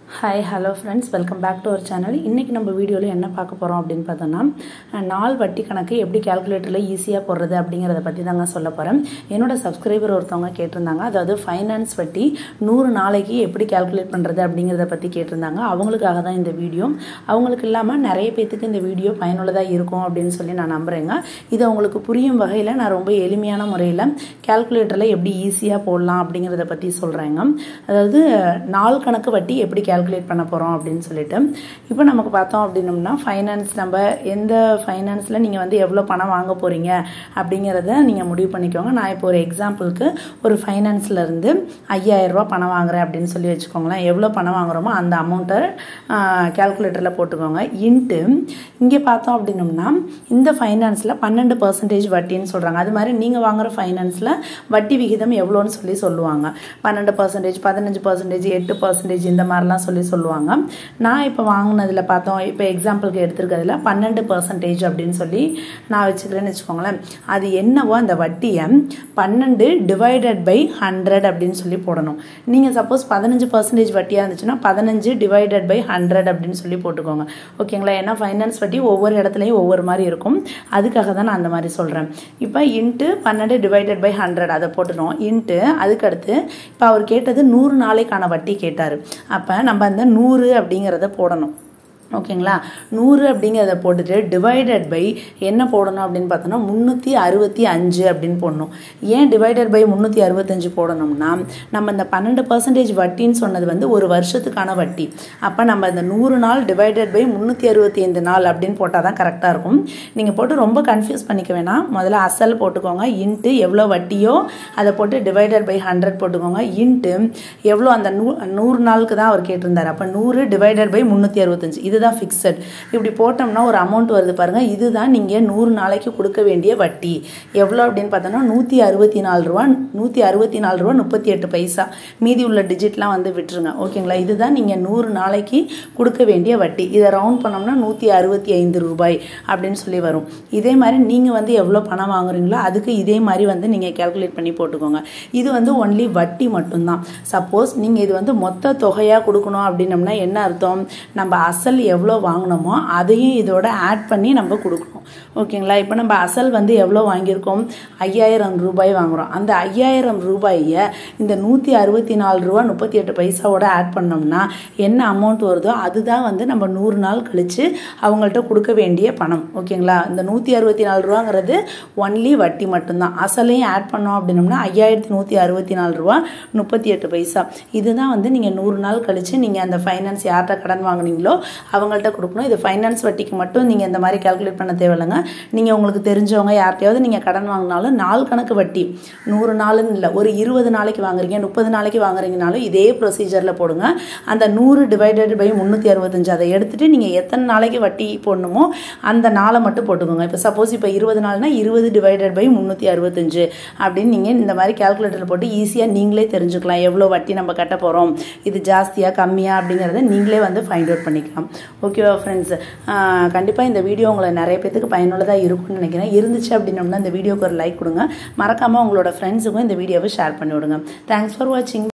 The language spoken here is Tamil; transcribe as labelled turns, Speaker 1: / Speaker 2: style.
Speaker 1: hi hello friends welcome back to our channel இன்றைக்கி நம்ம வீடியோவில் என்ன பார்க்க போகிறோம் அப்படின்னு பார்த்தோன்னா அஹ், நாள் வட்டி கணக்கு எப்படி கேல்குலேட்டரில் ஈஸியாக போடுறது அப்படிங்கிறத பற்றி தாங்க சொல்ல போகிறேன் என்னோட சப்ஸ்கிரைபர் ஒருத்தவங்க கேட்டிருந்தாங்க அதாவது ஃபைனான்ஸ் வட்டி நூறு நாளைக்கு எப்படி கேல்குலேட் பண்ணுறது அப்படிங்கிறத பற்றி கேட்டிருந்தாங்க அவங்களுக்காக தான் இந்த வீடியோ அவங்களுக்கு இல்லாமல் நிறைய பேத்துக்கு இந்த வீடியோ பயனுள்ளதாக இருக்கும் அப்படின்னு சொல்லி நான் நம்புகிறேங்க இது அவங்களுக்கு புரியும் வகையில் நான் ரொம்ப எளிமையான முறையில் கேல்குலேட்டரில் எப்படி ஈஸியாக போடலாம் அப்படிங்கிறத பற்றி சொல்கிறேங்க அதாவது நாள் கணக்கு வட்டி எப்படி கேல்குலேட் பண்ண போகிறோம் அப்படின்னு சொல்லிட்டு இப்போ நமக்கு பார்த்தோம் அப்படின்னம்னா ஃபைனான்ஸ் நம்ம எந்த ஃபைனான்ஸில் நீங்கள் வந்து எவ்வளோ பணம் வாங்க போகிறீங்க அப்படிங்கிறத நீங்கள் முடிவு பண்ணிக்கோங்க நான் இப்போ ஒரு எக்ஸாம்பிளுக்கு ஒரு ஃபைனான்ஸில் இருந்து ஐயாயிரம் ரூபாய் பணம் வாங்குறேன் அப்படின்னு சொல்லி வச்சுக்கோங்களேன் எவ்வளோ பணம் வாங்குறோமோ அந்த அமௌண்ட்டை கேல்குலேட்டரில் போட்டுக்கோங்க இன்ட்டு இங்கே பார்த்தோம் அப்படின்னம்னா இந்த ஃபைனான்ஸில் பன்னெண்டு பர்சன்டேஜ் வட்டின்னு சொல்கிறாங்க அது மாதிரி நீங்கள் வாங்குற ஃபைனான்ஸில் வட்டி விகிதம் எவ்வளோன்னு சொல்லி சொல்லுவாங்க பன்னெண்டு பர்சன்டேஜ் பதினஞ்சு பர்சன்டேஜ் எட்டு பர்சன்டேஜ் இந்த மாதிரிலாம் சொல்லி சொல்லுவாங்க நான் இப்போ வாங்கினதில் பார்த்தோம் இப்போ எக்ஸாம்பிளுக்கு எடுத்திருக்கிறதுல பன்னெண்டு பர்சன்டேஜ் அப்படின்னு சொல்லி நான் வச்சுக்கிறேன்னு வச்சுக்கோங்களேன் அது என்னவோ அந்த வட்டியை பன்னெண்டு டிவைடட் பை ஹண்ட்ரட் அப்படின்னு சொல்லி போடணும் நீங்கள் சப்போஸ் பதினஞ்சு பர்சன்டேஜ் வட்டியாக இருந்துச்சுன்னா பதினஞ்சு டிவைடட் பை ஹண்ட்ரட் அப்படின்னு சொல்லி போட்டுக்கோங்க ஓகேங்களா ஏன்னா ஃபைனான்ஸ் வட்டி ஒவ்வொரு இடத்துலையும் ஒவ்வொரு மாதிரி இருக்கும் அதுக்காக தான் நான் அந்த மாதிரி சொல்கிறேன் இப்போ இன்ட்டு பன்னெண்டு டிவைடட் பை ஹண்ட்ரட் அதை போட்டுரும் இன்ட்டு அதுக்கடுத்து இப்போ அவர் கேட்டது நூறு நாளைக்கான வட்டி கேட்டார் அப்போ நம்ம அந்த நூறு அப்படிங்கிறத போடணும் ஓகேங்களா நூறு அப்படிங்கிறத போட்டுட்டு டிவைடட் பை என்ன போடணும் அப்படின்னு பார்த்தோன்னா முந்நூற்றி அறுபத்தி அஞ்சு அப்படின்னு போடணும் ஏன் டிவைடட் பை முந்நூற்றி அறுபத்தஞ்சு போடணும்னா நம்ம இந்த பன்னெண்டு பர்சன்டேஜ் வட்டின்னு சொன்னது வந்து ஒரு வருஷத்துக்கான வட்டி அப்போ நம்ம இந்த நூறு நாள் டிவைடட் பை முந்நூற்றி அறுபத்தி ஐந்து நாள் அப்படின்னு போட்டால் தான் கரெக்டாக இருக்கும் நீங்கள் போட்டு ரொம்ப கன்ஃபியூஸ் பண்ணிக்க வேணாம் முதல்ல அசல் போட்டுக்கோங்க இன்ட்டு எவ்வளோ வட்டியோ அதை போட்டு டிவைடட் பை ஹண்ட்ரட் போட்டுக்கோங்க இன்ட்டு எவ்வளோ அந்த நூ நூறு நாளுக்கு தான் அவர் கேட்டிருந்தார் அப்போ நூறு டிவைடட் பை முந்நூற்றி அறுபத்தஞ்சு இதுதான் ஃபிக்ஸட் இப்படி போட்டோம்னா ஒரு அமௌண்ட் வருது பாருங்கள் இதுதான் நீங்கள் நூறு நாளைக்கு கொடுக்க வேண்டிய வட்டி எவ்வளோ அப்படின்னு பார்த்தோன்னா நூற்றி அறுபத்தி நாலு ரூபா நூற்றி அறுபத்தி நாலு ரூபா முப்பத்தி எட்டு பைசா மீதி உள்ள டிஜிட்லாம் வந்து விட்டுருங்க ஓகேங்களா இதுதான் நீங்கள் நூறு நாளைக்கு கொடுக்க வேண்டிய வட்டி இதை ரவுண்ட் பண்ணோம்னா நூற்றி அறுபத்தி ஐந்து ரூபாய் அப்படின்னு சொல்லி வரும் இதே மாதிரி நீங்கள் வந்து எவ்வளோ பணம் வாங்குறீங்களோ அதுக்கு இதே மாதிரி வந்து நீங்கள் கேல்குலேட் பண்ணி போட்டுக்கோங்க இது வந்து ஒன்லி வட்டி மட்டும்தான் சப்போஸ் நீங்கள் இது வந்து மொத்த தொகையாக கொடுக்கணும் அப்படின்னம்னா என்ன அர்த்தம் நம்ம அசல் எவ்வளோ வாங்கினோமோ அதையும் இதோட ஆட் பண்ணி நம்ம கொடுக்கணும் ஓகேங்களா இப்போ நம்ம அசல் வந்து எவ்வளோ வாங்கியிருக்கோம் ஐயாயிரம் ரூபாய் வாங்குகிறோம் அந்த ஐயாயிரம் ரூபாயை இந்த நூற்றி அறுபத்தி நாலு ரூபா முப்பத்தி எட்டு பைசாவோட ஆட் பண்ணோம்னா என்ன அமௌண்ட் வருதோ அதுதான் வந்து நம்ம நூறு நாள் கழித்து அவங்கள்ட்ட கொடுக்க வேண்டிய பணம் ஓகேங்களா இந்த நூற்றி அறுபத்தி நாலு ரூபாங்கிறது ஒன்லி வட்டி மட்டும்தான் அசலையும் ஆட் பண்ணோம் அப்படின்னோம்னா ஐயாயிரத்தி நூற்றி அறுபத்தி நாலு ரூபா முப்பத்தி எட்டு பைசா இதுதான் வந்து நீங்கள் நூறு நாள் கழித்து நீங்கள் அந்த ஃபைனான்ஸ் யார்கிட்ட கடன் வாங்குனீங்களோ அவங்கள்ட்ட கொடுக்கணும் இது ஃபைனான்ஸ் வட்டிக்கு மட்டும் நீங்கள் இந்த மாதிரி கால்குலேட் பண்ண தேவையில்லைங்க நீங்கள் உங்களுக்கு தெரிஞ்சவங்க யார்கிட்டயாவது நீங்கள் கடன் வாங்கினாலும் நாள் கணக்கு வட்டி நூறு நாளுன்னு இல்லை ஒரு இருபது நாளைக்கு வாங்குறீங்க முப்பது நாளைக்கு வாங்குறீங்கனாலும் இதே ப்ரொசீஜரில் போடுங்க அந்த நூறு டிவைடட் பை முந்நூற்றி அறுபத்தஞ்சு அதை எடுத்துட்டு நீங்கள் எத்தனை நாளைக்கு வட்டி போடணுமோ அந்த நாளை மட்டும் போட்டுக்கோங்க இப்போ சப்போஸ் இப்போ இருபது நாள்னா இருபது டிவைடட் பை முந்நூற்றி அறுபத்தஞ்சு அப்படின்னு நீங்கள் இந்த மாதிரி கால்குலேட்டரில் போட்டு ஈஸியாக நீங்களே தெரிஞ்சுக்கலாம் எவ்வளோ வட்டி நம்ம கட்ட போகிறோம் இது ஜாஸ்தியாக கம்மியாக அப்படிங்கிறத நீங்களே வந்து ஃபைண்ட் அவுட் பண்ணிக்கலாம் ஓகேவா ஃப்ரெண்ட்ஸ் கண்டிப்பாக இந்த வீடியோ உங்களை நிறைய பேத்துக்கு பயனுள்ளதாக இருக்கும்னு நினைக்கிறேன் இருந்துச்சு அப்படின்னோம்னா இந்த வீடியோக்கு ஒரு லைக் கொடுங்க மறக்காமல் உங்களோட ஃப்ரெண்ட்ஸுக்கும் இந்த வீடியோவை ஷேர் பண்ணி விடுங்க தேங்க்ஸ் ஃபார் வாட்சிங்